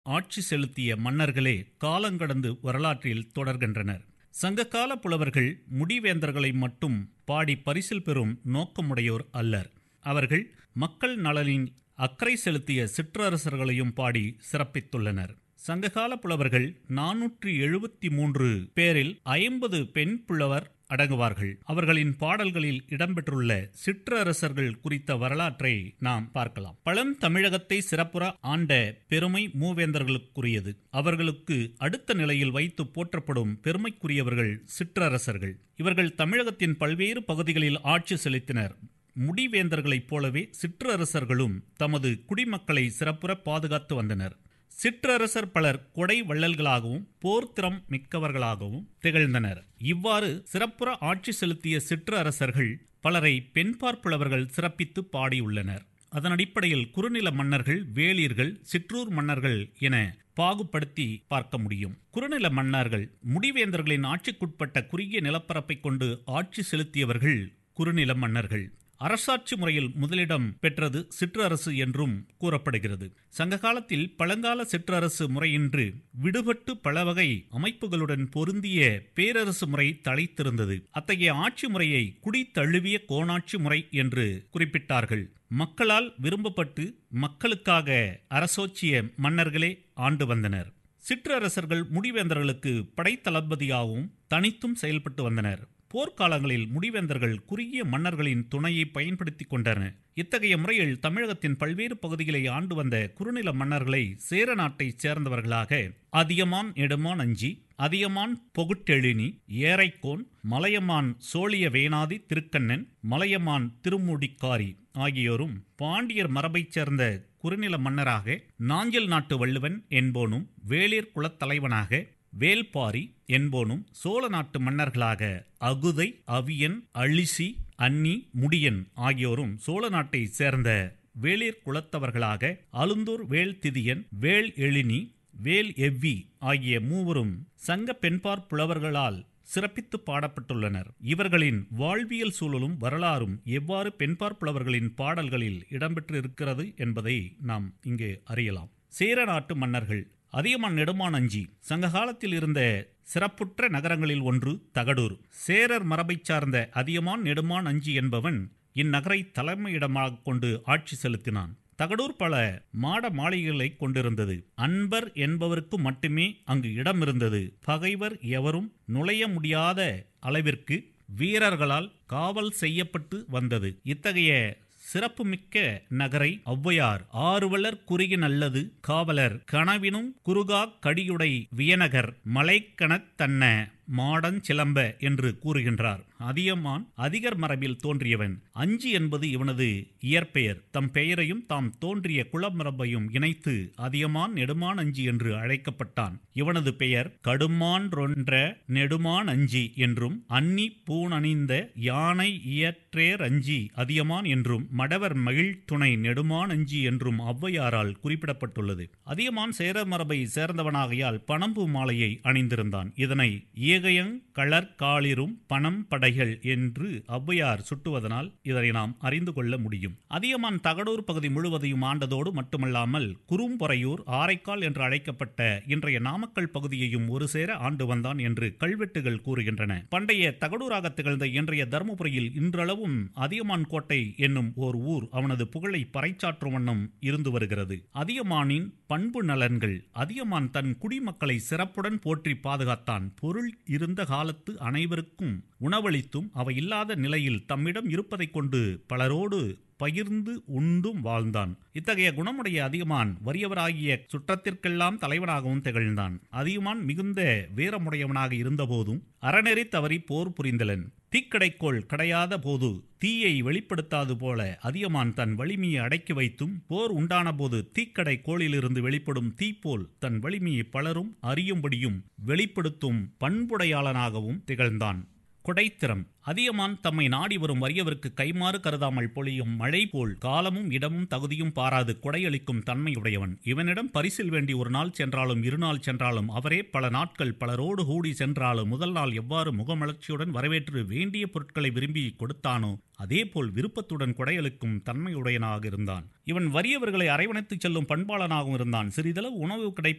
ஆட்சி செலுத்திய மன்னர்களே காலங்கடந்து வரலாற்றில் தொடர்கின்றனர் சங்ககால புலவர்கள் முடிவேந்தர்களை மட்டும் பாடி பரிசில் பெறும் நோக்கமுடையோர் அல்லர் அவர்கள் மக்கள் நலனின் அக்கறை செலுத்திய சிற்றரசர்களையும் பாடி சிறப்பித்துள்ளனர் சங்ககால புலவர்கள் நானூற்றி எழுபத்தி மூன்று பேரில் ஐம்பது பெண் புலவர் அடங்குவார்கள் அவர்களின் பாடல்களில் இடம்பெற்றுள்ள சிற்றரசர்கள் குறித்த வரலாற்றை நாம் பார்க்கலாம் பழம் தமிழகத்தை சிறப்புற ஆண்ட பெருமை மூவேந்தர்களுக்குரியது அவர்களுக்கு அடுத்த நிலையில் வைத்து போற்றப்படும் பெருமைக்குரியவர்கள் சிற்றரசர்கள் இவர்கள் தமிழகத்தின் பல்வேறு பகுதிகளில் ஆட்சி செலுத்தினர் முடிவேந்தர்களைப் போலவே சிற்றரசர்களும் தமது குடிமக்களை சிறப்புற பாதுகாத்து வந்தனர் சிற்றரசர் பலர் கொடை வள்ளல்களாகவும் போர்த்திறம் மிக்கவர்களாகவும் திகழ்ந்தனர் இவ்வாறு சிறப்புற ஆட்சி செலுத்திய சிற்றரசர்கள் பலரை பெண்பார் புலவர்கள் சிறப்பித்து பாடியுள்ளனர் அதன் அடிப்படையில் குறுநில மன்னர்கள் வேளிர்கள் சிற்றூர் மன்னர்கள் என பாகுபடுத்தி பார்க்க முடியும் குறுநில மன்னர்கள் முடிவேந்தர்களின் ஆட்சிக்குட்பட்ட குறுகிய நிலப்பரப்பை கொண்டு ஆட்சி செலுத்தியவர்கள் குறுநில மன்னர்கள் அரசாட்சி முறையில் முதலிடம் பெற்றது சிற்றரசு என்றும் கூறப்படுகிறது சங்க காலத்தில் பழங்கால சிற்றரசு முறையின்றி விடுபட்டு பல வகை அமைப்புகளுடன் பொருந்திய பேரரசு முறை தலைத்திருந்தது அத்தகைய ஆட்சி முறையை குடி தழுவிய கோணாட்சி முறை என்று குறிப்பிட்டார்கள் மக்களால் விரும்பப்பட்டு மக்களுக்காக அரசோச்சிய மன்னர்களே ஆண்டு வந்தனர் சிற்றரசர்கள் முடிவேந்தர்களுக்கு படைத்தளபதியாகவும் தனித்தும் செயல்பட்டு வந்தனர் போர்க்காலங்களில் முடிவேந்தர்கள் குறுகிய மன்னர்களின் துணையை பயன்படுத்தி கொண்டனர் இத்தகைய முறையில் தமிழகத்தின் பல்வேறு பகுதிகளை ஆண்டு வந்த குறுநில மன்னர்களை சேர நாட்டைச் சேர்ந்தவர்களாக அதியமான் நெடுமான் அஞ்சி அதியமான் பொகுட்டெழினி ஏரைக்கோன் மலையமான் சோழிய வேணாதி திருக்கண்ணன் மலையமான் திருமுடிக்காரி ஆகியோரும் பாண்டியர் மரபைச் சேர்ந்த குறுநில மன்னராக நாஞ்சல் நாட்டு வள்ளுவன் என்போனும் வேளிர் குலத்தலைவனாக வேல்பாரி என்போனும் சோழ நாட்டு மன்னர்களாக அகுதை அவியன் அழிசி அன்னி முடியன் ஆகியோரும் சோழ நாட்டை சேர்ந்த வேளிர் குலத்தவர்களாக அலுந்தூர் வேல் திதியன் வேல் எழினி வேல் எவ்வி ஆகிய மூவரும் சங்க பெண்பார் புலவர்களால் சிறப்பித்து பாடப்பட்டுள்ளனர் இவர்களின் வாழ்வியல் சூழலும் வரலாறும் எவ்வாறு பெண்பார் புலவர்களின் பாடல்களில் இடம்பெற்று இருக்கிறது என்பதை நாம் இங்கு அறியலாம் சேர நாட்டு மன்னர்கள் அதியமான் நெடுமான் அஞ்சி சங்க காலத்தில் இருந்த சிறப்புற்ற நகரங்களில் ஒன்று தகடூர் சேரர் மரபைச் சார்ந்த அதியமான் நெடுமான் அஞ்சி என்பவன் இந்நகரை தலைமையிடமாக கொண்டு ஆட்சி செலுத்தினான் தகடூர் பல மாட மாளிகைகளை கொண்டிருந்தது அன்பர் என்பவருக்கு மட்டுமே அங்கு இடம் இருந்தது பகைவர் எவரும் நுழைய முடியாத அளவிற்கு வீரர்களால் காவல் செய்யப்பட்டு வந்தது இத்தகைய சிறப்புமிக்க நகரை ஔவையார் ஆறுவலர் குறுகி நல்லது காவலர் கனவினும் குறுகா கடியுடை வியநகர் மலைக்கணத் தன்ன மாடன் சிலம்ப என்று கூறுகின்றார் அதியமான் அதிகர் மரபில் தோன்றியவன் அஞ்சி என்பது இவனது இயற்பெயர் தம் பெயரையும் தாம் தோன்றிய குலமரபையும் இணைத்து அதியமான் நெடுமான் அஞ்சி என்று அழைக்கப்பட்டான் இவனது பெயர் கடுமான் ரொன்ற நெடுமான் அஞ்சி என்றும் அன்னி பூணணிந்த யானை இயற்றேர் அஞ்சி அதியமான் என்றும் மடவர் மகிழ் துணை நெடுமான் அஞ்சி என்றும் ஔவையாரால் குறிப்பிடப்பட்டுள்ளது அதியமான் சேர மரபை சேர்ந்தவனாகையால் பணம்பூ மாலையை அணிந்திருந்தான் இதனை ஏகையங் களற்காளிரும் பணம் படைகள் என்று ஔவையார் சுட்டுவதனால் இதனை நாம் அறிந்து கொள்ள முடியும் அதியமான் தகடூர் பகுதி முழுவதையும் ஆண்டதோடு மட்டுமல்லாமல் குறும்பொறையூர் ஆரைக்கால் என்று அழைக்கப்பட்ட இன்றைய நாமக்கல் பகுதியையும் ஒரு சேர ஆண்டு வந்தான் என்று கல்வெட்டுகள் கூறுகின்றன பண்டைய தகடூராக திகழ்ந்த இன்றைய தருமபுரியில் இன்றளவும் அதியமான் கோட்டை என்னும் ஓர் ஊர் அவனது புகழை பறைச்சாற்றும் வண்ணம் இருந்து வருகிறது அதியமானின் பண்பு நலன்கள் அதியமான் தன் குடிமக்களை சிறப்புடன் போற்றி பாதுகாத்தான் பொருள் இருந்த காலத்து அனைவருக்கும் உணவளித்தும் அவை இல்லாத நிலையில் தம்மிடம் இருப்பதைக் கொண்டு பலரோடு பகிர்ந்து உண்டும் வாழ்ந்தான் இத்தகைய குணமுடைய அதிகமான் வறியவராகிய சுற்றத்திற்கெல்லாம் தலைவனாகவும் திகழ்ந்தான் அதிகமான் மிகுந்த வீரமுடையவனாக இருந்தபோதும் அறநெறி தவறி போர் புரிந்தலன் தீக்கடைக்கோள் கடையாத போது தீயை வெளிப்படுத்தாது போல அதியமான் தன் வலிமையை அடக்கி வைத்தும் போர் உண்டான போது தீக்கடை கோளிலிருந்து வெளிப்படும் தீப்போல் தன் வலிமையை பலரும் அறியும்படியும் வெளிப்படுத்தும் பண்புடையாளனாகவும் திகழ்ந்தான் கொடைத்திறம் அதியமான் தம்மை நாடி வரும் வறியவருக்கு கைமாறு கருதாமல் பொழியும் மழை போல் காலமும் இடமும் தகுதியும் பாராது கொடையளிக்கும் தன்மையுடையவன் இவனிடம் பரிசில் வேண்டி ஒரு நாள் சென்றாலும் இருநாள் சென்றாலும் அவரே பல நாட்கள் பலரோடு கூடி சென்றாலும் முதல் நாள் எவ்வாறு முகமலர்ச்சியுடன் வரவேற்று வேண்டிய பொருட்களை விரும்பி கொடுத்தானோ அதேபோல் விருப்பத்துடன் கொடையளிக்கும் தன்மையுடையனாக இருந்தான் இவன் வறியவர்களை அரவணைத்துச் செல்லும் பண்பாளனாகவும் இருந்தான் சிறிதளவு உணவு கிடைப்ப